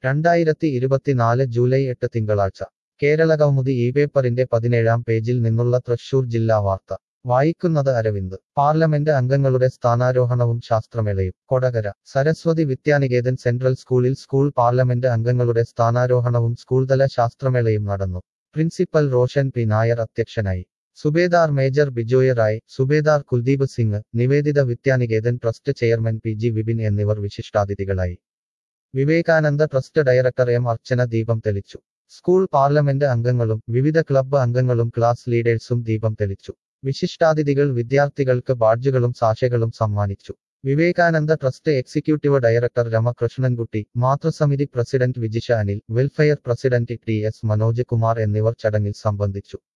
രണ്ടായിരത്തി ഇരുപത്തിനാല് ജൂലൈ എട്ട് തിങ്കളാഴ്ച കേരളകൗമുദി ഈ പേപ്പറിന്റെ പതിനേഴാം പേജിൽ നിന്നുള്ള തൃശൂർ ജില്ലാ വാർത്ത വായിക്കുന്നത് അരവിന്ദ് പാർലമെന്റ് അംഗങ്ങളുടെ സ്ഥാനാരോഹണവും ശാസ്ത്രമേളയും കൊടകര സരസ്വതി വിദ്യാനികേതൻ സെൻട്രൽ സ്കൂളിൽ സ്കൂൾ പാർലമെന്റ് അംഗങ്ങളുടെ സ്ഥാനാരോഹണവും സ്കൂൾതല ശാസ്ത്രമേളയും നടന്നു പ്രിൻസിപ്പൽ റോഷൻ പി നായർ അധ്യക്ഷനായി സുബേദാർ മേജർ ബിജോയ് റായ് സുബേദാർ Kuldeep Singh Niveditha Vidyanikethan trust chairman P G Vipin എന്നിവർ വിശിഷ്ടാതിഥികളായി Vivekananda trust director M Archana ദീപം തെളിച്ചു സ്കൂൾ പാർലമെന്റ് അംഗങ്ങളും വിവിധ ക്ലബ്ബ് അംഗങ്ങളും ക്ലാസ് ലീഡേഴ്സും ദീപം തെളിച്ചു വിശിഷ്ടാതിഥികൾ വിദ്യാർത്ഥികൾക്ക് ബാഡ്ജുകളും സാഷകളും സമ്മാനിച്ചു Vivekananda trust executive director Ramakrishnankutty മാതൃസമിതി president Vijisha Anil welfare president T S Manoj Kumar എന്നിവർ ചടങ്ങിൽ സംബന്ധിച്ചു